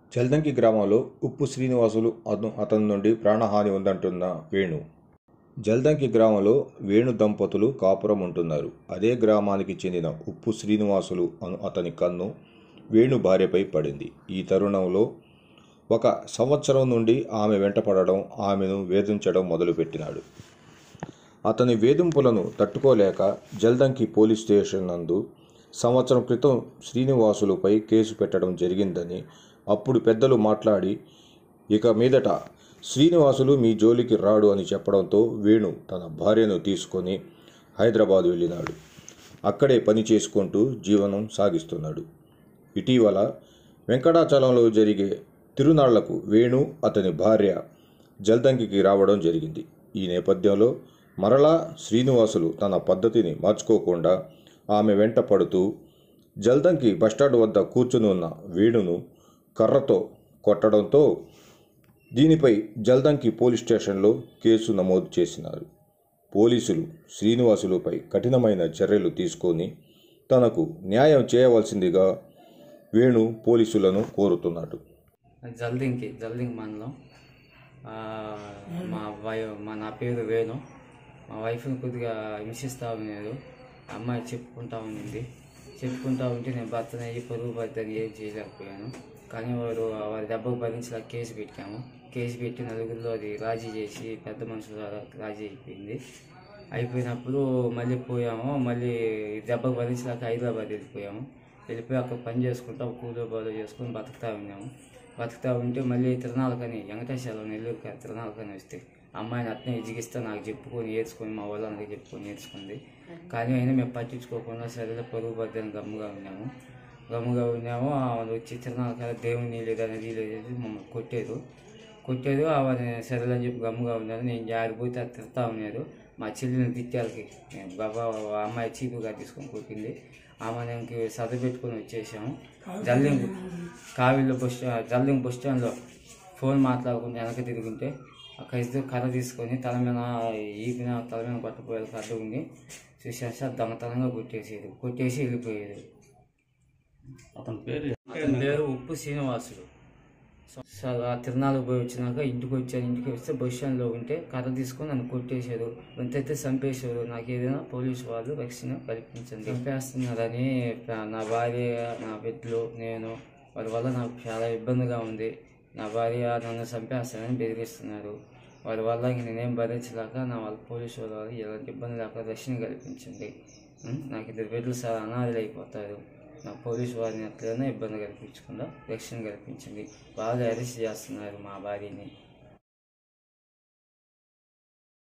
జల్దంకి గ్రామంలో ఉప్పు శ్రీనివాసులు అతను అతని నుండి ప్రాణహాని ఉందంటున్న వేణు జల్దంకి గ్రామంలో వేణు దంపతులు కాపురం ఉంటున్నారు అదే గ్రామానికి చెందిన ఉప్పు శ్రీనివాసులు అను అతని కన్ను వేణు భార్యపై పడింది ఈ తరుణంలో ఒక సంవత్సరం నుండి ఆమె వెంటపడడం ఆమెను వేధించడం మొదలుపెట్టినాడు అతని వేధింపులను తట్టుకోలేక జల్దంకి పోలీస్ స్టేషన్ నందు సంవత్సరం క్రితం శ్రీనివాసులపై కేసు పెట్టడం జరిగిందని అప్పుడు పెద్దలు మాట్లాడి ఇక మీదట శ్రీనివాసులు మీ జోలికి రాడు అని చెప్పడంతో వేణు తన భార్యను తీసుకొని హైదరాబాద్ వెళ్ళినాడు అక్కడే పని చేసుకుంటూ జీవనం సాగిస్తున్నాడు ఇటీవల వెంకటాచలంలో జరిగే తిరునాళ్లకు వేణు అతని భార్య జల్దంకికి రావడం జరిగింది ఈ నేపథ్యంలో మరలా శ్రీనివాసులు తన పద్ధతిని మార్చుకోకుండా ఆమె వెంట పడుతూ జల్దంకి బస్టాండ్ వద్ద కూర్చుని ఉన్న వేణును కర్రతో కొట్టడంతో దీనిపై జల్దంకి పోలీస్ స్టేషన్లో కేసు నమోదు చేసినారు పోలీసులు శ్రీనివాసులపై కఠినమైన చర్యలు తీసుకొని తనకు న్యాయం చేయవలసిందిగా వేణు పోలీసులను కోరుతున్నాడు జల్దింకి జల్దింకి మండలం ఆ, మా వై మా నా పేరు వేణు మా వైఫ్ని కొద్దిగా హింసిస్తూ ఉన్నారు అమ్మాయి చెప్పుకుంటా ఉంది చెప్పుకుంటా ఉంటే నేను భర్తను అయ్యి పొరుగు భర్తని ఏం చేయలేకపోయాను కానీ వారు వారి దెబ్బకు భరించలేక కేసు పెట్టాము కేసు పెట్టి నలుగురిలో అది రాజీ చేసి పెద్ద మనుషుల ద్వారా రాజీ అయిపోయింది అయిపోయినప్పుడు మళ్ళీ పోయాము మళ్ళీ దెబ్బకు భరించలేక హైదరాబాద్ వెళ్ళిపోయాము వెళ్ళిపోయి అక్కడ పని చేసుకుంటా కూలో బాలో చేసుకుని బతుకుతా ఉన్నాము బతుకుతా ఉంటే మళ్ళీ తిరణాలకని వెంకటేశ్వరం నెల్లూరు కాదు తిరణాలకని వస్తే అమ్మాయిని అట్నే ఎదిగిస్తే నాకు చెప్పుకొని ఏడ్చుకొని మా వాళ్ళందరికీ చెప్పుకొని నేర్చుకుంది కానీ అయినా మేము పట్టించుకోకుండా సరేలే పరుగు పద్దని గమ్ముగా ఉన్నాము గమ్ముగా ఉన్నాము ఆమె వచ్చి తిరణాల కదా దేవుని లేదు అనేది లేదు మమ్మల్ని కొట్టారు కొట్టారు ఆమె సరేలే అని చెప్పి గమ్ముగా ఉన్నారు నేను జారిపోతే అది తిడతా ఉన్నారు మా చెల్లిని తిట్టాలకి నేను బాబా ఆ అమ్మాయి చీపుగా తీసుకొని కొట్టింది ఆమె నేను సర్ది పెట్టుకొని వచ్చేసాము జల్లింగ్ కావిలో బస్ స్టా- జల్లింగ్ బస్ స్టాండ్లో ఫోన్ మాట్లాడుకుంటే వెనక తిరుగుంటే అక్కడ ఇద్దరు కర్ర తీసుకొని తల మీద ఈపిన తల మీద పట్టుకోవాలి కర్ర ఉంది చూసేసి అది దొంగతనంగా కొట్టేసేది కొట్టేసి వెళ్ళిపోయేది అతని పేరు అతని పేరు ఉప్పు శ్రీనివాసుడు సో ఆ తిరునాళ్ళకి పోయి వచ్చినాక ఇంటికి వచ్చాను ఇంటికి వస్తే బస్ స్టాండ్లో ఉంటే కర్ర తీసుకొని నన్ను కొట్టేశారు ఎంతైతే చంపేశారు నాకు ఏదైనా పోలీసు వాళ్ళు రక్షణ కల్పించండి చంపేస్తున్నారని నా భార్య నా బిడ్డలు నేను వారి వల్ల నాకు చాలా ఇబ్బందిగా ఉంది నా భార్య నన్ను చంపేస్తానని బెదిరిస్తున్నారు వారి వల్ల ఇంక నేనేం భరించలేక నా వాళ్ళ పోలీసు వాళ్ళు ఎలాంటి ఇబ్బంది లేక రక్షణ కల్పించండి ఉం? నాకు ఇద్దరు బిడ్డలు చాలా అనాథలు అయిపోతారు నా పోలీసు వారిని ఎట్లైనా ఇబ్బంది కల్పించకుండా రక్షణ కల్పించండి బాగా అరెస్ట్ చేస్తున్నారు మా భార్యని